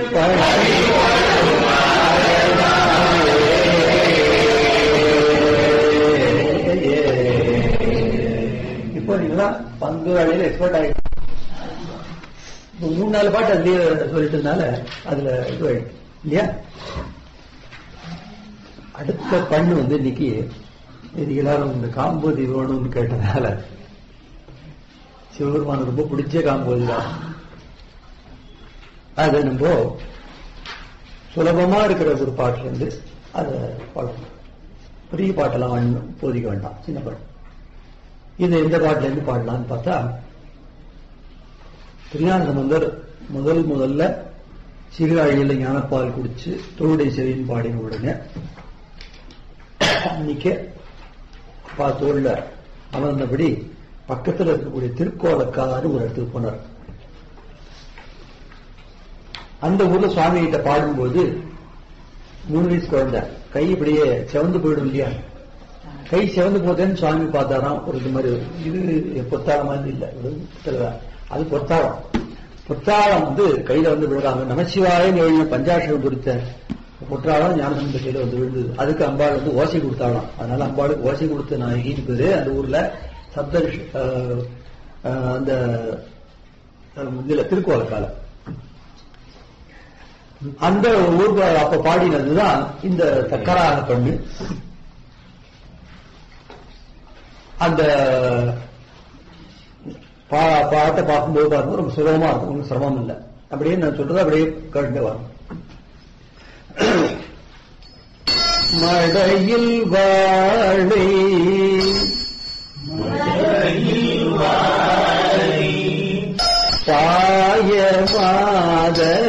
இப்போ நீங்களாம் பங்கு வேலையில எக்ஸ்பர்ட் ஆயிடுச்சு இப்போ மூணு நாலு பாட்டு அதுலயே சொல்லிட்டதுனால அதுல இது ஆயிடுச்சு இல்லையா அடுத்த பண்ணு வந்து இன்னைக்கு இது எல்லாரும் இந்த காம்போதி வேணும்னு கேட்டதால சிவபெருமான் ரொம்ப பிடிச்ச காம்போதி தான் அதை நம்ம சுலபமா இருக்கிற ஒரு பாட்டுல இருந்து அதை பாடணும் பெரிய பாட்டெல்லாம் வேணும் போதிக்க வேண்டாம் சின்ன பாட்டு இது எந்த பாட்டுல இருந்து பாடலாம்னு பார்த்தா திருஞான சம்பந்தர் முதல் முதல்ல சீர்காழியில ஞானப்பால் குடிச்சு தோளுடைய செவியின் பாடின உடனே அன்னைக்கு அப்பா தோல்ல அமர்ந்தபடி பக்கத்துல இருக்கக்கூடிய திருக்கோலக்காரு ஒரு இடத்துக்கு போனார் அந்த ஊர்ல சுவாமி கிட்ட பாடும்போது மூணு வயசு குழந்தை கை இப்படியே செவந்து போயிடும் இல்லையா கை செவந்து போதேன்னு சுவாமி பார்த்தாராம் ஒரு இது மாதிரி இது பொத்தாளம் மாதிரி இல்ல ஒரு புத்தகம். அது பொத்தாளம் பொத்தாளம் வந்து கையில வந்து விழுறாங்க நமசிவாயன்னு எழுதின பஞ்சாட்சரம் கொடுத்த பொற்றாளம் ஞானசம்பந்த கையில வந்து விழுந்தது அதுக்கு அம்பாள் வந்து ஓசை கொடுத்தாலாம் அதனால அம்பாளுக்கு ஓசை கொடுத்த நாயகின்னு பேரு அந்த ஊர்ல சப்த ரிஷி- ஆஹ், ஆஹ், அந்த ஆஹ், இதுல திருக்கோலக்கால அந்த ஊர் அப்ப பாடினதுதான் இந்த தக்கராக பண்ணு அந்த பா பாட்டை பார்க்கும்போது பார்க்கும்போது ரொம்ப சுலபமா இருக்கும் ஒன்றும் சிரமம் இல்லை அப்படியே நான் சொல்றது அப்படியே கேட்டு வரும் மடையில் வாழை பாய மாதர்